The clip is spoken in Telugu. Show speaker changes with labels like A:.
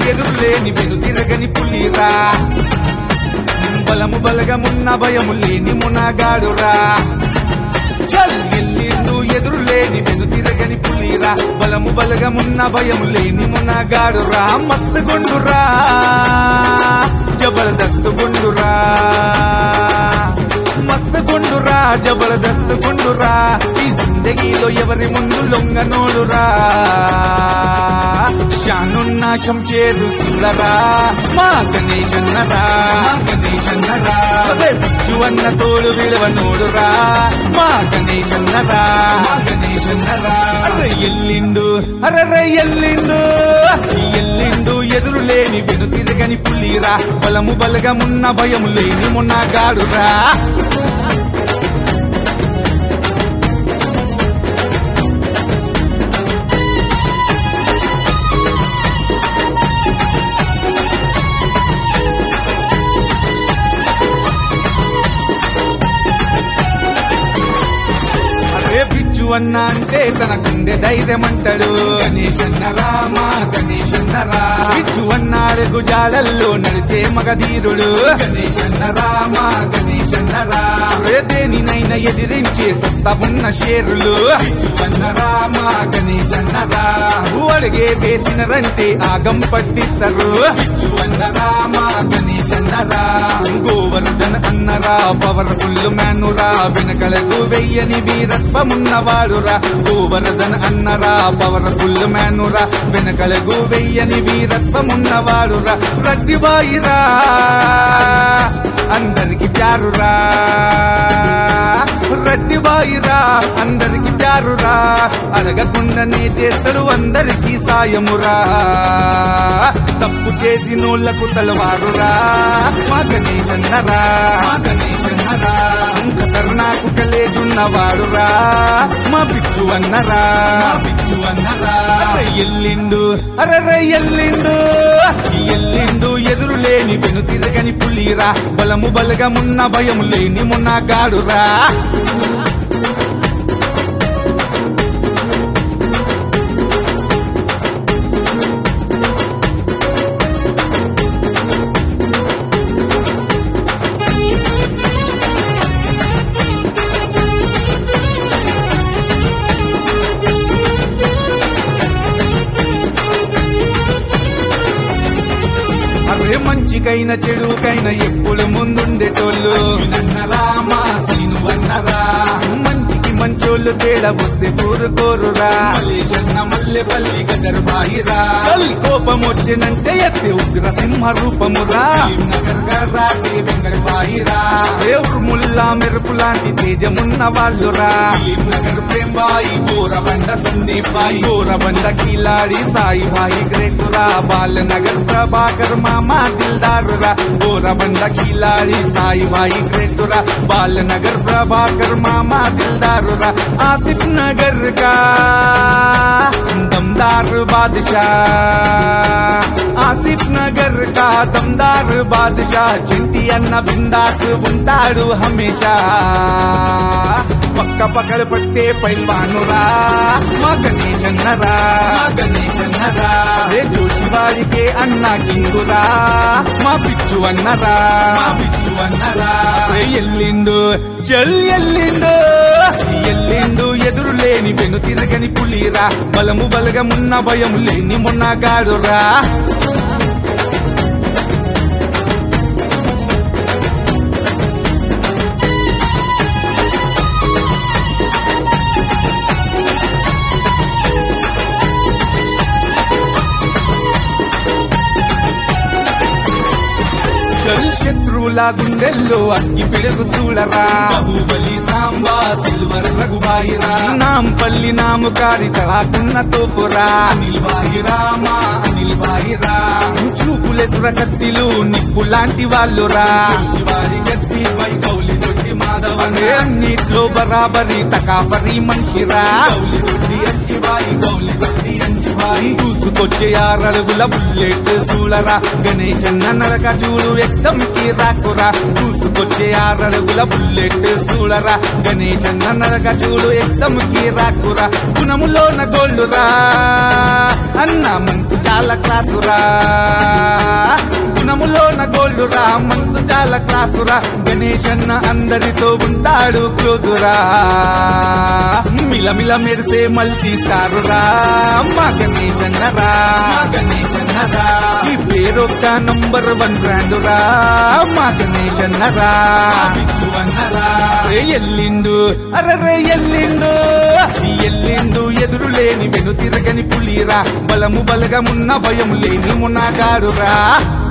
A: ఎదురులేని వెను తిరగని పులిరా బలము బలగమున్న భయము లేని మునగాడురా చల్ ఎల్లిండు ఎదురులేని వెను తిరగని పులిరా బలము బలగమున్న భయము లేని మునగాడురా మస్తు గుండురా జబర్దస్త్ గుండురా మస్తు గుండురా జబర్దస్త్ గుండురా ఈ జిందగీలో ఎవరి ముందు లొంగనోడురా షానున్నాశం చేరు సులరా మా గణేశన్నరా మా గణేశన్నరా అదే బిచ్చు అన్న తోడు విలువ నోడురా మా గణేశన్నరా మా గణేశన్నరా అరే ఎల్లిండు అరే ఎల్లిండు ఎల్లిండు ఎదురు లేని వెను తిరగని పులిరా బలము బలగమున్న భయము లేని మున్నగాడురా అరే పిచ్చు అన్న అంటే తన గుండె ధైర్యం అంటాడు గణేష్ అన్న రామ గణేష్ అన్న రా పిచ్చు అన్నాడు గుజాడల్లో నడిచే మగధీరుడు గణేష్ అన్న రామ గణేష్ అన్న రా అరే దేనినైనా ఎదిరించే సత్తా ఉన్న షేరులు పిచ్చు అన్న రామ గణేష్ అన్న రా అడిగే వేసినరంటే ఆగం పట్టిస్తారు పిచ్చు అన్న రామ గణేష్ అన్న రా గోవర్ధన్ అన్నరా పవర్ఫుల్ మ్యానురా వెనకలకు వెయ్యని వీరత్వమున్నవాడురా గోవర్ధన్ అన్నరా పవర్ఫుల్ మ్యానురా వెనకలకు వెయ్యని వీరత్వమున్నవాడురా రద్దిబాయిరా అందరికి ప్యారురా రద్దిబాయిరా అందరికి ప్యారురా అడగకుండానే చేస్తాడు అందరికి సాయమురా తప్పు చేసి నోళ్లకు తలవారురా మా గణేశన్నరా మా గణేశన్నరా ఖతర్నాకు కలేజున్నవాడురా మా పిచ్చు అన్నరా మా పిచ్చు అన్నరా అరే ఎల్లిండు అరే ఎల్లిండు ఎల్లిండు ఎదురు లేని వెను తిరగని పులిరా బలము బలగమున్న భయము లేని మున్నగాడురా అరే మంచికైన చెడుకైన ఎప్పుడు ముందుండేటోళ్ళు రామ సీను అన్నరా మంచికి మంచోళ్ళు తేడా వస్తే కోరుకోరురా మల్లేశన్న మల్లెపల్లి గదర్ బాయిరా చల్ కోపం వచ్చినంటే ఎత్తే ఉగ్ర సింహ రూపమురా నగర్ గర్రాటి వెంకట బాయిరా దేవుడు ముల్లా మెరుపు లాంటి తేజమున్న వాళ్ళురా నగర్ ప్రేమ్ బాయి గోరబండ సందీప్ బాయి గోరబండ కిలాడి సాయి బాయి గ్రేటురా బాలనగర్ ప్రభాకర్ మామా దిల్దారురా గోరబండ కిలాడి సాయి బాయి గ్రేటురా బాలనగర్ ప్రభాకర్ మామా దిల్దారురా ఆసిఫ్ నగర్ కా दमदार बादशाह ఆసిఫ్ నగర్ కా దమ్దార్ బాద్షా చింటి అన్న బిందాస్ ఉంటాడు హమేషా పక్క పక్కలు పట్టే పైల్వానురా మా గణేష్ అన్నరా మా గణేష్ అన్నరా రే జోషివాడికే అన్న కింగురా మా పిచ్చు అన్నరా మా పిచ్చు అన్నరా రే ఎల్లిండు జల్ ఎల్లిండు ఎల్లిండు ఎదురు లేని వెను తిరగని పులిరా బలము బలగమున్న భయం లేని మున్నగాడురా చల్ శత్రువుల గుండెల్లో అగ్గి పిడుగు చూడరా బాహుబలి సాంబా సిల్వర్ రఘుబాయిరా నాంపల్లి నాముకారి తలాకున్న తోపురా అనిల్ బాయిరా మా అనిల్ బాయిరా చూపులెసుర కత్తిలు నిప్పు లాంటి వాళ్ళురా శివారి జత్తి పై కౌలి దొడ్డి మాధవనే అన్నిట్లో బరాబరి తకాఫరి మనిషిరా కౌలి దొడ్డి అంచిబాయి కౌలి దొడ్డి అంచిబాయి దూసు దూసుకొచ్చే ఆరడుగుల బుల్లెట్ చూడరా గణేశన్న నడక చూడు ఎక్కంకి రాకురా దూసుకొచ్చే ఆరడుగుల బుల్లెట్ చూడరా గణేశన్న నడక చూడు ఎక్కంకి రాకురా గుణములోన గోల్డురా అన్న మనసు చాలా క్లాసురా గుణములోన గోల్డురా మనసు చాలా క్లాసురా గణేశన్న అందరితో ఉంటాడు క్లోజురా మిలమిల మెరిసే మల్టీ స్టారురా మా గణేశన్నరా మా గణేశన్నరా ఈ పేరొక్క నంబర్ వన్ బ్రాండురా మా గణేశన్నరా బిచ్చువన్నరా రే ఎల్లిండు అరరే ఎల్లిండు ఈ ఎల్లిండు ఎదురు లేని వెను తిరగని పులిరా బలము బలగమున్న భయం లేని మునగాడురా